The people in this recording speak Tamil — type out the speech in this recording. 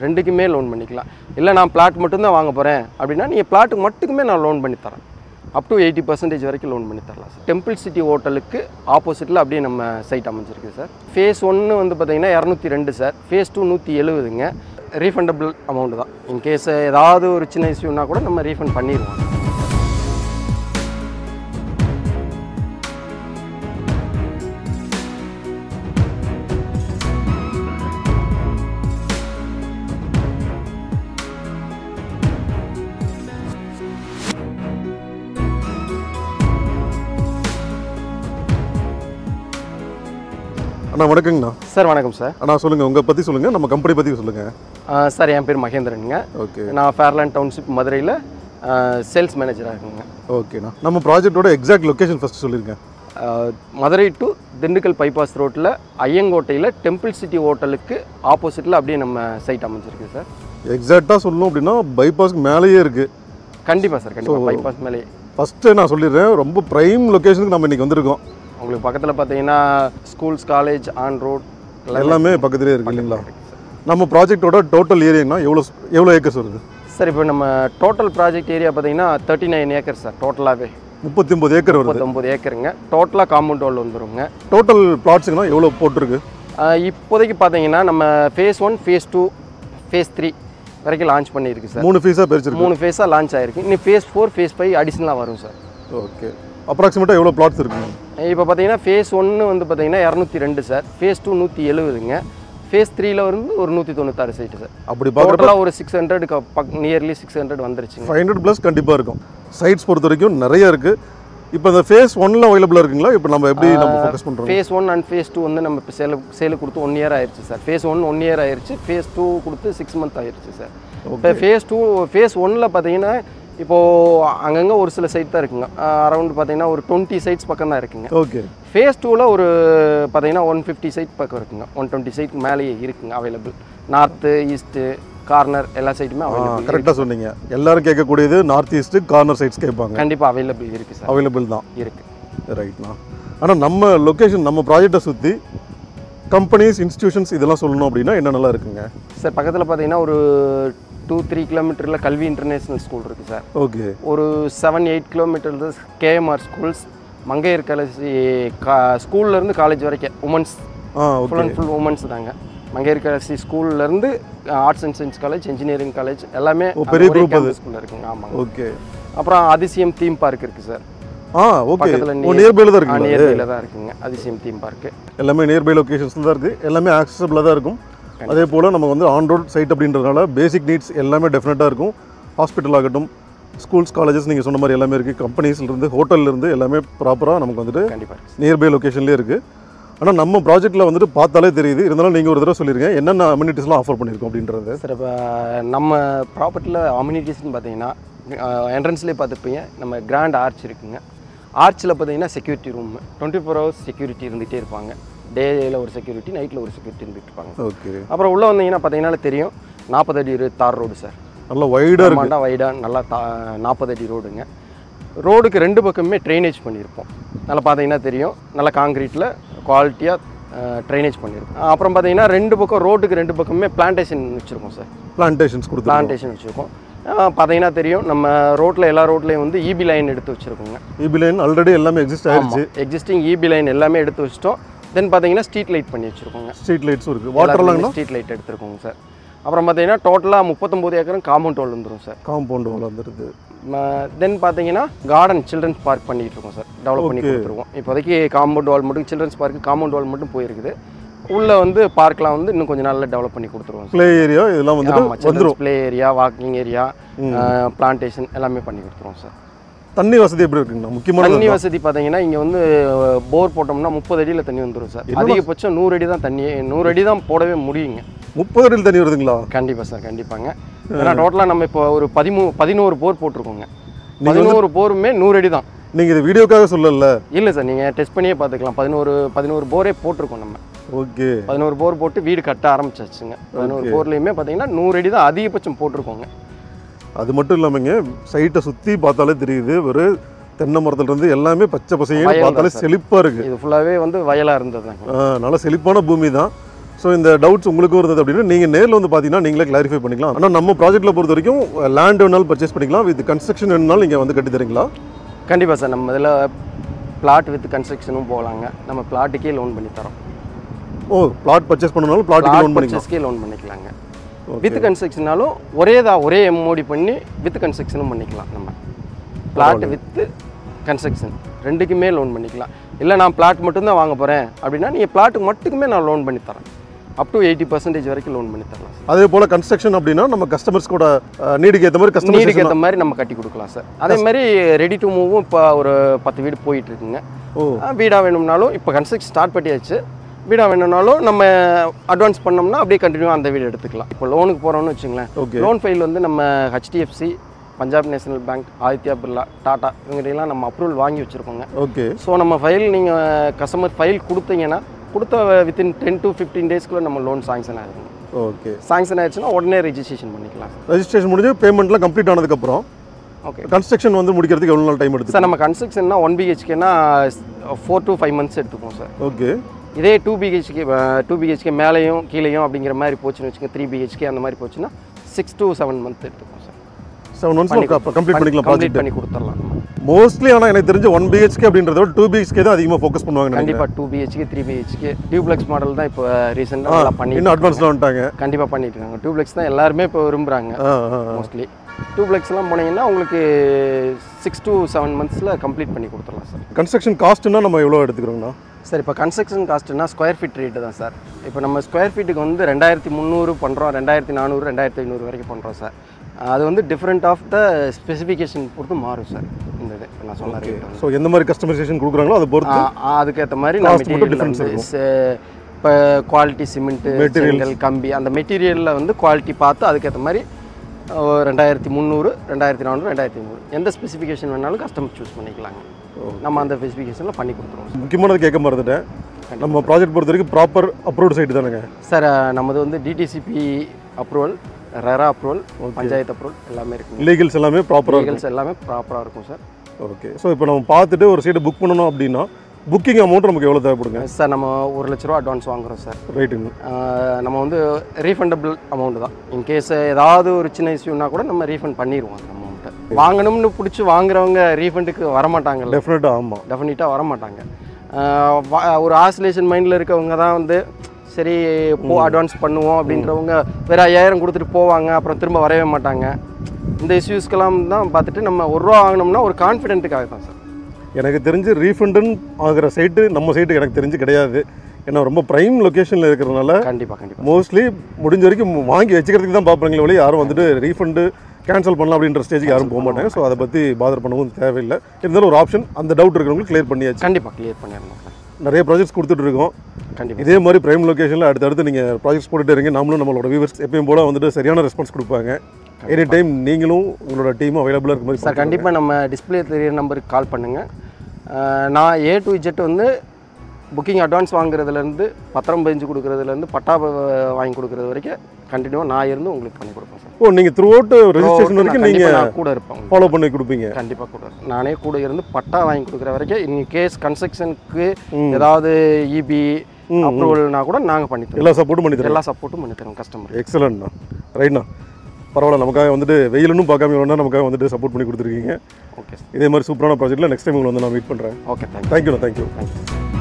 ரெண்டுக்குமே லோன் பண்ணிக்கலாம் இல்லை நான் பிளாட் மட்டும்தான் வாங்க போகிறேன் அப்படின்னா நீங்கள் பிளாட்டுக்கு மட்டுக்குமே நான் லோன் பண்ணி தரேன் அப் டு எயிட்டி பர்சன்டேஜ் வரைக்கும் லோன் பண்ணி தரலாம் சார் டெம்பிள் சிட்டி ஹோட்டலுக்கு ஆப்போசிட்டில் அப்படியே நம்ம சைட் அமைஞ்சிருக்கு சார் ஃபேஸ் ஒன்று வந்து பார்த்தீங்கன்னா இரநூத்தி ரெண்டு சார் ஃபேஸ் டூ நூற்றி எழுபதுங்க ரீஃபண்டபிள் அமௌண்ட் தான் இன்கேஸ் ஏதாவது ஒரு சின்ன இஷ்யூனா கூட நம்ம ரீஃபண்ட் பண்ணிடுவோம் அண்ணா வணக்கங்கண்ணா சார் வணக்கம் சார் அண்ணா சொல்லுங்கள் உங்கள் பற்றி சொல்லுங்கள் நம்ம கம்பெனி பற்றி சொல்லுங்கள் ஆ, சார் என் பேர் மகேந்திரனுங்க ஓகே நான் ஃபேர்லேண்ட் டவுன்ஷிப் மதுரையில் சேல்ஸ் மேனேஜராக இருக்குங்க ஓகேண்ணா நம்ம ப்ராஜெக்ட்டோட எக்ஸாக்ட் லொக்கேஷன் ஃபஸ்ட்டு சொல்லிருங்க ah Madurai to Dindigul bypass ரோட்டில் ஐயங்கோட்டையில் டெம்பிள் சிட்டி ஹோட்டலுக்கு ஆப்போசிட்டில் அப்படியே நம்ம சைட் அமைஞ்சிருக்கு சார் எக்ஸாக்டாக சொல்லணும் அப்படின்னா பைபாஸ்க்கு மேலேயே இருக்குது கண்டிப்பாக சார் கண்டிப்பாக பைபாஸ் மேலே ஃபஸ்ட்டு நான் சொல்லிடுறேன் ரொம்ப ப்ரைம் லொக்கேஷனுக்கு நம்ம இன்றைக்கி வந்திருக்கோம் உங்களுக்கு பக்கத்தில் பார்த்தீங்கன்னா ஸ்கூல்ஸ் காலேஜ் ஆன் ரோட் எல்லாமே பக்கத்துலேயே இருக்குது இல்லைங்களா நம்ம ப்ராஜெக்ட்டோட டோட்டல் ஏரியானா எவ்வளோ எவ்வளோ ஏக்கர்ஸ் வருது சார் இப்போ நம்ம டோட்டல் ப்ராஜெக்ட் ஏரியா பார்த்தீங்கன்னா தேர்ட்டி நைன் ஏக்கர் சார் டோட்டலாகவே முப்பத்தி ஒம்பது ஏக்கர் வருது முப்பத்தொம்பது ஏக்கருங்க டோட்டலாக காம்பவுண்ட் வால் வந்துருங்க டோட்டல் பிளாட்ஸுக்குனா எவ்வளோ போட்டிருக்கு ஆஹ் இப்போதைக்கு பார்த்தீங்கன்னா நம்ம phase one phase two phase three வரைக்கும் லான்ச் பண்ணியிருக்கு சார் மூணு ஃபீஸாக பிரிச்சிருக்கு மூணு ஃபேஸாக லான்ச் ஆயிருக்கு இன்னும் ஃபேஸ் ஃபோர் ஃபேஸ் ஃபைவ் அடிஷ்னலாக வரும் சார் ஓகே அப்ராக்சிமேட்டாக எவ்வளோ பிளாட்ஸ் இருக்குங்க இப்போ பார்த்தீங்கன்னா ஃபேஸ் ஒன்று வந்து பார்த்தீங்கன்னா இரநூத்தி ரெண்டு சார் ஃபேஸ் டூ நூற்றி எழுபதுங்க ஃபேஸ் த்ரீல வந்து ஒரு நூற்றி தொண்ணூத்தாறு சைட்டு சார் அப்படி பார்க்குறப்ப டோட்டலாக ஒரு சிக்ஸ் ஹண்ட்ரடுக்கு பக் நியர்லி சிக்ஸ் ஹண்ட்ரட் வந்துருச்சுங்க ஃபைவ் ஹண்ட்ரட் ப்ளஸ் கண்டிப்பாக இருக்கும் சைட்ஸ் பொறுத்த வரைக்கும் நிறைய இருக்குது இப்போ இந்த ஃபேஸ் ஒன்ல அவைலபிளாக இருக்குங்களா இப்போ நம்ம எப்படி நம்ம ஃபோக்கஸ் பண்ணுறோம் phase one and phase two வந்து நம்ம இப்போ சேலு சேலு கொடுத்து ஒன் இயர் ஆயிருச்சு sir phase one one year ஆயிருச்சு ஃபேஸ் டூ கொடுத்து சிக்ஸ் மந்த் ஆயிருச்சு சார் இப்போ ஃபேஸ் டூ ஃபேஸ் ஒன்னில் பார்த்தீங்கன்னா இப்போது அங்கங்கே ஒரு சில சைட் தான் இருக்குங்க அரௌண்ட் பார்த்தீங்கன்னா ஒரு டுவெண்ட்டி சைட்ஸ் பக்கம் தான் இருக்குங்க ஓகே ஃபேஸ் டூவில் ஒரு பார்த்தீங்கன்னா ஒன் ஃபிஃப்டி சைட் பக்கம் இருக்குங்க ஒன் டுவெண்ட்டி சைட் மேலேயே இருக்குங்க அவைலபிள் நார்த்து ஈஸ்ட்டு கார்னர் எல்லா சைட்டுமே அவைலபிள் கரெக்டாக சொன்னீங்க எல்லாரும் கேட்கக்கூடியது நார்த் ஈஸ்ட்டு கார்னர் சைட்ஸ் கேட்பாங்க கண்டிப்பாக அவைலபிள் இருக்குது சார் அவைலபிள் தான் இருக்குது ரைட்ண்ணா ஆனால் நம்ம லொக்கேஷன் நம்ம ப்ராஜெக்டை சுற்றி கம்பெனிஸ் இன்ஸ்டிடியூஷன்ஸ் இதெல்லாம் சொல்லணும் அப்படின்னா என்னென்னலாம் இருக்குங்க சார் பக்கத்தில் பார்த்தீங்கன்னா ஒரு டூ த்ரீ கிலோமீட்டரில் கல்வி இன்டர்நேஷ்னல் ஸ்கூல் இருக்குது சார் ஓகே ஒரு seven eight kilometre KMR schools Mangaiyar Kalasi கா ஸ்கூல்லேருந்து காலேஜ் வரைக்கும் உமன்ஸ் ஆ full okay and full women's தாங்க மங்கையர் கலசி ஸ்கூல்லேருந்து arts and science college engineering college எல்லாமே ஓ, பெரிய group அது. ஸ்கூலில் இருக்குங்க ஆமாங்க ஓகே அப்புறம் அதிசயம் தீம் பார்க் இருக்குது சார் ஆ ஓகே பக்கத்துல ஓ நியர்பைல தான் இருக்குங்களா நியர்பையில் தான் இருக்குங்க அதிசயம் தீம் பார்க்கு எல்லாமே நியர்பை லொக்கேஷன்ஸில் தான் இருக்குது எல்லாமே ஆக்சசபிளாக தான் இருக்கும் அதே போல் நம்ம வந்து ஆன் ரோட் சைட் அப்படின்றதுனால பேசிக் நீட்ஸ் எல்லாமே டெஃபினட்டாக இருக்கும் ஹாஸ்பிட்டல் ஆகட்டும் ஸ்கூல்ஸ் காலேஜஸ் நீங்கள் சொன்ன மாதிரி எல்லாமே இருக்குது கம்பெனிஸ்லேருந்து ஹோட்டல்லேருந்து எல்லாமே ப்ராப்பராக நமக்கு வந்துட்டு கண்டிப்பாக நியர்பை லொக்கேஷன்லேயே இருக்குது ஆனால் நம்ம ப்ராஜெக்ட்டில் வந்துட்டு பார்த்தாலே தெரியுது இருந்தாலும் நீங்கள் ஒரு தடவை சொல்லிருங்க என்னென்ன அம்யூனிட்டிஸ்லாம் ஆஃபர் பண்ணியிருக்கோம் அப்படின்றது சார் இப்போ நம்ம ப்ராப்பர்ட்டியில் அம்யூனிட்டிஸ்னு பார்த்தீங்கன்னா என்ட்ரன்ஸ்லேயே பார்த்துப்பீங்க நம்ம கிராண்ட் ஆர்ச் இருக்குங்க ஆர்ச்சில் பார்த்தீங்கன்னா security room twenty four hours security இருந்துகிட்டே இருப்பாங்க டேயில் ஒரு செக்யூரிட்டி நைட்டில் ஒரு செக்யூரிட்டி இருந்துட்டு இருப்பாங்க ஓகே அப்புறம் உள்ளே வந்தீங்கன்னா பார்த்தீங்கன்னா தெரியும் நாற்பது அடி இரு- தார் ரோடு சார் நல்லா வைடாக இருக்குது ஆமாண்டா வைடாக நல்லா தா நாற்பது அடி ரோடுங்க ரோடுக்கு ரெண்டு பக்கமுமே ட்ரைனேஜ் பண்ணியிருப்போம் நல்லா பார்த்தீங்கன்னா தெரியும் நல்லா காங்கிரீட்டில் குவாலிட்டியாக ட்ரைனேஜ் பண்ணியிருப்போம் அப்புறம் பார்த்தீங்கன்னா ரெண்டு பக்கம் ரோட்டுக்கு ரெண்டு பக்கமுமே பிளான்டேஷன் வச்சுருக்கோம் சார் பிளான்டேஷன்ஸ் கொடுத்துருக்கோம் பிளான்டேஷன் வச்சுருக்கோம் பார்த்தீங்கன்னா தெரியும் நம்ம ரோட்டில் எல்லா ரோட்லேயும் வந்து இபி லைன் எடுத்து வச்சுருக்கோங்க இபி லைன் ஆல்ரெடி எல்லாமே எக்ஸிஸ்ட் ஆயிடுச்சு எக்ஸிஸ்டிங் இபி லைன் எல்லாமே எடுத்து வச்சிட்டோம் தென் பார்த்தீங்கன்னா ஸ்ட்ரீட் லைட் பண்ணி வச்சுருக்கோங்க ஸ்ட்ரீட் லைட்ஸும் இருக்குது வாட்டர்லாங்கண்ணா ஸ்ட்ரீட் லைட் எடுத்துருக்கோங்க சார் அப்புறம் பார்த்தீங்கன்னா டோட்டலாக முப்பத்தொம்போது ஏக்கரும் காம்பவுண்ட் வால் வந்துடும் சார் காம்பவுண்ட் வால் வந்துடுது தென் பார்த்தீங்கன்னா கார்டன் சில்ட்ரன்ஸ் பார்க் பண்ணிட்டு இருக்கோம் சார் டெவலப் பண்ணி கொடுத்துருவோம் இப்போதைக்கு காம்பவுண்ட் வால் மட்டும் சில்ட்ரன்ஸ் பார்க்கு காம்பவுண்ட் வால் மட்டும் போயிருக்குது உள்ளே வந்து பார்க்லாம் வந்து இன்னும் கொஞ்சம் நாளில் டெவலப் பண்ணி கொடுத்துருவோம் சார் ப்ளே ஏரியா இதெல்லாம் வந்துட்டு ஆமாம் children's play area walking area plantation எல்லாமே பண்ணி கொடுத்துருவோம் சார் தண்ணி வசதி எப்படி இருக்குங்கண்ணா முக்கியமான தண்ணி வசதி பார்த்தீங்கன்னா இங்கே வந்து போர் போட்டோம்னா முப்பது அடியில் தண்ணி வந்துடும் சார் அதிகபட்சம் நூறு அடி தான் தண்ணி நூறு அடி தான் போடவே முடியுங்க முப்பது அடியில் தண்ணி வருதுங்களா கண்டிப்பாக சார் கண்டிப்பாங்க ஏன்னா டோட்டலாக நம்ம இப்போ ஒரு பதிமூ பதினோரு போர் போட்டிருக்கோங்க பதினோரு போருமே நூறு அடி தான் நீங்கள் இது வீடியோக்காக சொல்லல இல்லை சார் நீங்கள் டெஸ்ட் பண்ணியே பார்த்துக்கலாம் பதினோரு பதினோரு போரே போட்டிருக்கோம் நம்ம ஓகே பதினோரு போர் போட்டு வீடு கட்ட ஆரம்பிச்சாச்சுங்க பதினோரு போர்லேயுமே பார்த்தீங்கன்னா நூறு அடி தான் அதிகபட்சம் போட்டிருக்கோங்க அது மட்டும் இல்லாமங்க சைட்டை சுற்றி பார்த்தாலே தெரியுது ஒரு தென்னை மரத்துல இருந்து எல்லாமே பச்சை பசையும் வயல் தான் பார்த்தாலே சார். செழிப்பாக இருக்குது இது ஃபுல்லாகவே வந்து வயலாக இருந்ததுதாங்க நல்ல செழிப்பான பூமி தான் ஸோ இந்த டவுட்ஸ் உங்களுக்கு இருந்தது அப்படின்னா நீங்கள் நேரில் வந்து பார்த்தீங்கன்னா நீங்களே கிளாரிஃபை பண்ணிக்கலாம் ஆனால் நம்ம ப்ராஜெக்ட்டில் பொறுத்த வரைக்கும் லேண்ட் வேணாலும் பர்ச்சேஸ் பண்ணிக்கலாம் வித் கன்ஸ்ட்ரக்ஷன் வேணுனாலும் நீங்கள் வந்து கட்டி தரீங்களா கண்டிப்பாக சார் நம்ம இதில் பிளாட் வித் கன்ஸ்ட்ரக்ஷனும் போகலாங்க நம்ம பிளாட்டுக்கே லோன் பண்ணி தரோம் ஓ பிளாட் பர்ச்சேஸ் பண்ணனாலும் பிளாட்டுக்கு பிளாட் லோன் பண்ணிக்கலாம் பர்ச்சேஸ்க்கே லோன் பண்ணிக்கலாங்க வித் கன்ஸ்ட்ரக்ஷனாலும் ஒரே தான் ஒரே எம்ஓடி பண்ணி வித் கன்ஸ்ட்ரக்ஷனும் பண்ணிக்கலாம் நம்ம பிளாட் வித் கன்ஸ்ட்ரக்ஷன் ரெண்டுக்குமே லோன் பண்ணிக்கலாம் இல்லை நான் பிளாட் மட்டும்தான் வாங்க போகிறேன் அப்படின்னா நீங்கள் பிளாட்டுக்கு மட்டுக்குமே நான் லோன் பண்ணி தரேன் அப் டு எயிட்டி பர்சன்டேஜ் வரைக்கும் லோன் பண்ணி தரலாம் சார் அதே போல் கன்ஸ்ட்ரக்ஷன் அப்படின்னா நம்ம கஸ்டமர்ஸ் கூட நீடுக்கு ஏற்ற மாதிரி நீடுக்கு கஸ்டமர்ஸ் ஏற்ற மாதிரி நம்ம கட்டி கொடுக்கலாம் சார் அதே மாதிரி ரெடி டு மூவும் இப்போ ஒரு பத்து வீடு போயிட்டு இருக்குங்க ஓ வீடாக வேணும்னாலும் இப்போ கன்ஸ்ட்ரக்ஷன் ஸ்டார்ட் பண்ணியாச்சு வீடாக வேணும்னாலும் நம்ம அட்வான்ஸ் பண்ணோம்னா அப்படியே கண்டினியூ அந்த வீடு எடுத்துக்கலாம் இப்போ லோனுக்கு போகிறோம்னு வச்சுங்களேன் ஓகே லோன் ஃபைல் வந்து நம்ம HDFC Punjab national bank Aditya Birla Tata இவங்ககிட்டலாம் நம்ம அப்ரூவல் வாங்கி வச்சுருக்கோங்க ஓகே ஸோ நம்ம ஃபைல் நீங்கள் கஸ்டமர் ஃபைல் கொடுத்தீங்கன்னா கொடுத்த வித்தின் டென் டு ஃபிஃப்டீன் டேஸ்க்குள்ளே நம்ம லோன் சாங்ஷன் ஆகிருங்க ஓகே சாங்ஷன் ஆயிடுச்சுன்னா உடனே ரெஜிஸ்ட்ரேஷன் பண்ணிக்கலாம் ரெஜிஸ்ட்ரேஷன் முடிஞ்சு பேமெண்ட்லாம் கம்ப்ளீட் ஆனதுக்கப்புறம் ஓகே கன்ஸ்ட்ரக்ஷன் வந்து முடிக்கிறதுக்கு எவ்வளோ நாள் டைம் எடுத்து சார் நம்ம கன்ஸ்ட்ரக்ஷன்னா ஒன் பிஹெச்கேனா ஃபோர் டு ஃபைவ் மந்த்ஸ் எடுத்துப்போம் சார் ஓகே இதே டூ பிஹெச்கே டூ பிஹெச்கே மேலேயும் கீழேயும் அப்படிங்கிற மாதிரி போச்சுன்னு வச்சுக்கோங்க த்ரீ பிஹெச்கே அந்த மாதிரி போச்சுன்னா சிக்ஸ் to செவன் மந்த் எடுத்துப்போம் சார் செவன் மந்த்ஸ் கம்ப்ளீட் பண்ணிக்கலாம் கம்ப்ளீட் ப்ராஜெக்ட் பண்ணி கொடுத்துடலாம் மோஸ்ட்லி ஆனால் எனக்கு தெரிஞ்சு ஒன் பிஹெச்கே அப்படின்றத விட டூ பிஹெச்கே தான் அதிகமாக ஃபோக்கஸ் பண்ணுவாங்க நினைக்கிறேன். கண்டிப்பாக two BHK three BHK duplex model தான் இப்போ ரீசெண்டாக நல்லா பண்ணி இன்னும் அட்வான்ஸ்லாம் வந்துட்டாங்க கண்டிப்பாக பண்ணிட்டு இருக்காங்க டியூப்ளெக்ஸ் தான் எல்லாருமே இப்போ விரும்புகிறாங்க ஆ ஆ ஆ. மோஸ்ட்லி டியூப்ளெக்ஸ்லாம் போனீங்கன்னா உங்களுக்கு சிக்ஸ் to செவன் மந்த்ஸில் கம்ப்ளீட் பண்ணி கொடுத்துடலாம் சார் கன்ஸ்ட்ரக்ஷன் காஸ்ட்னா நம்ம எவ்வளோ எடுத்துக்கிறோங்கண்ணா சார் இப்போ கன்ஸ்ட்ரக்ஷன் காஸ்ட்னா ஸ்கொயர் ஃபீட் ரேட்டு தான் சார் இப்போ நம்ம ஸ்கொயர் ஃபீட்டுக்கு வந்து ரெண்டாயிரத்தி முந்நூறு பண்ணுறோம் ரெண்டாயிரத்தி நானூறு ரெண்டாயிரத்தி ஐநூறு வரைக்கும் பண்ணுறோம் சார் அது வந்து டிஃப்ரெண்ட் ஆஃப் த ஸ்பெசிஃபிகேஷன் பொறுத்து மாறும் சார் இந்த இது இப்ப நான் சொன்ன ரேட் வந்து ஸோ எந்த மாதிரி கஸ்டமைசேஷன் கொடுக்குறாங்களோ அதை பொறுத்து ஆ, ஆ, அதுக்கேற்ற மாதிரி நான் Cost மட்டும் மெட்டீரியல் difference வந்து இப்போ குவாலிட்டி சிமெண்ட்டு Materials. செங்கல் கம்பி அந்த மெட்டீரியலில் வந்து குவாலிட்டி பார்த்து அதுக்கேற்ற மாதிரி அஹ், ரெண்டாயிரத்தி முந்நூறு ரெண்டாயிரத்தி நானூறு ரெண்டாயிரத்தி ஐநூறு எந்த ஸ்பெசிஃபிகேஷன் வேணாலும் கஸ்டமர் சூஸ் பண்ணிக்கலாங்க நம்ம அந்த ஸ்பெசிஃபிகேஷனில் பண்ணி கொடுத்துருவோம் முக்கியமானது கேட்க மறந்துட்டேன் நம்ம ப்ராஜெக்ட் பொறுத்த வரைக்கும் ப்ராப்பர் அப்ரூவ்டு சைட்டு தானேங்க சார் அஹ், நமது வந்து DTCP approval RERA approval panchayat approval எல்லாமே இருக்குங்க லீகல்ஸ் எல்லாமே ப்ராப்பராக இருக்கும் லீகல்ஸ் எல்லாமே ப்ராப்பராக இருக்கும் சார் ஓகே ஸோ இப்போ நம்ம பார்த்துட்டு ஒரு சைடு புக் பண்ணணும் அப்படின்னா புக்கிங் அமௌண்ட் நமக்கு எவ்வளோ தேவைப்படுங்க சார் நம்ம ஒரு லட்ச ரூபா அட்வான்ஸ் வாங்குறோம் சார் ரைட்டுங்க ஆஹ் நம்ம வந்து ரீஃபண்டபிள் அமௌண்ட் தான் இன்கேஸ் ஏதாவது ஒரு சின்ன இஷ்யூனா கூட நம்ம ரீஃபண்ட் பண்ணிடுவோம் அந்த அமௌண்ட்டை வாங்கணும்னு பிடிச்சி வாங்குறவங்க ரீஃபண்டுக்கு வரமாட்டாங்கல்ல டெஃபினட்டாக ஆமாம் டெஃபினட்டாக வரமாட்டாங்க ஆஹ் வா- ஒரு ஆசிலேஷன் மைண்டில் இருக்கவங்க தான் வந்து சரி போ அட்வான்ஸ் பண்ணுவோம் அப்படின்றவங்க வேற ஐயாயிரம் கொடுத்துட்டு போவாங்க அப்புறம் திரும்ப வரவே மாட்டாங்க இந்த இஷ்யூஸ்க்கெல்லாம் தான் பார்த்துட்டு நம்ம ஒரு ரூபா வாங்கினோம்னா ஒரு கான்ஃபிடென்ட்டுக்காக தான் சார் எனக்கு தெரிஞ்சு ரீஃபண்டுன்னு ஆகிற சைட்டு நம்ம சைட்டு எனக்கு தெரிஞ்சு கிடையாது ஏன்னா ரொம்ப ப்ரைம் லொக்கேஷனில் இருக்கிறதுனால கண்டிப்பாக கண்டிப்பாக மோஸ்ட்லி முடிஞ்ச வரைக்கும் வாங்கி வச்சுக்கிறதுக்கு தான் பார்ப்பாங்களே ஒழிய யாரும் வந்துட்டு ரீஃபண்டு கேன்சல் பண்ணலாம் அப்படின்ற ஸ்டேஜுக்கு யாரும் போக மாட்டாங்க ஸோ அதை பற்றி பாதர் பண்ணவும் தேவையில்லை இருந்தாலும் ஒரு ஆப்ஷன் அந்த டவுட் இருக்கிறவங்களுக்கு கிளியர் பண்ணியாச்சு கண்டிப்பாக கிளியர் பண்ணிடணும் சார் நிறைய ப்ராஜெக்ட்ஸ் கொடுத்துட்டு இருக்கோம் கண்டிப்பாக இதே மாதிரி பிரைம் லொக்கேஷனில் அடுத்தடுத்து நீங்கள் ப்ராஜெக்ட்ஸ் போட்டுட்டு இருங்க நம்மளும் நம்மளோட வியூவர்ஸ் எப்பயும் போல வந்துட்டு சரியான ரெஸ்பான்ஸ் கொடுப்பாங்க எனி டைம் நீங்களும் உங்களோட டீமும் அவைலபிளாக இருக்க மாதிரி சார் கண்டிப்பாக நம்ம டிஸ்பிளே தெரியிற நம்பருக்கு கால் பண்ணுங்கள் நான் ஏ டு இஜெட் வந்து புக்கிங் அட்வான்ஸ் வாங்குறதுலேருந்து பத்திரம் பதிஞ்சு கொடுக்குறதுலேருந்து பட்டா வ- வாங்கி கொடுக்குறது வரைக்கும் கண்டினியூவாக நான் இருந்து உங்களுக்கு பண்ணி கொடுப்பேன் சார் ஓ நீங்கள் த்ரூ அவுட் ரெஜிஸ்ட்ரேஷன் வரைக்கும் கண்டிப்பா நீங்கள் நான் கூட இருப்பேன் உங்களுக்கு. ஃபாலோ பண்ணி கொடுப்பீங்க கண்டிப்பாக கூட இருப்பேன். நானே கூட இருந்து பட்டா வாங்கி கொடுக்குற வரைக்கும் இன் கேஸ் கன்ஸ்ட்ரக்ஷனுக்கு ஏதாவது இபி அப்ரூவல்னா கூட நாங்கள் பண்ணி தரோம் எல்லா சப்போர்ட்டும் பண்ணி தரேன் எல்லா சப்போர்ட்டும் பண்ணி தரோம் கஸ்டமர் எக்ஸலண்ட்ண்ணா ரைட்ண்ணா பரவாயில்ல நமக்காக வந்துட்டு வெயிலுன்னு பார்க்காம இவ்வளோ நேரம் நமக்காக வந்துட்டு சப்போர்ட் பண்ணி கொடுத்துருக்கீங்க ஓகே சார் இதே மாதிரி சூப்பரான ப்ராஜெக்ட்டில் நெக்ஸ்ட் டைம் உங்களை வந்து நான் மீட் பண்ணுறேன் ஓகே தேங்க்யூ தேங்க்யூண்ணா தேங்க்யூ தேங்க்யூ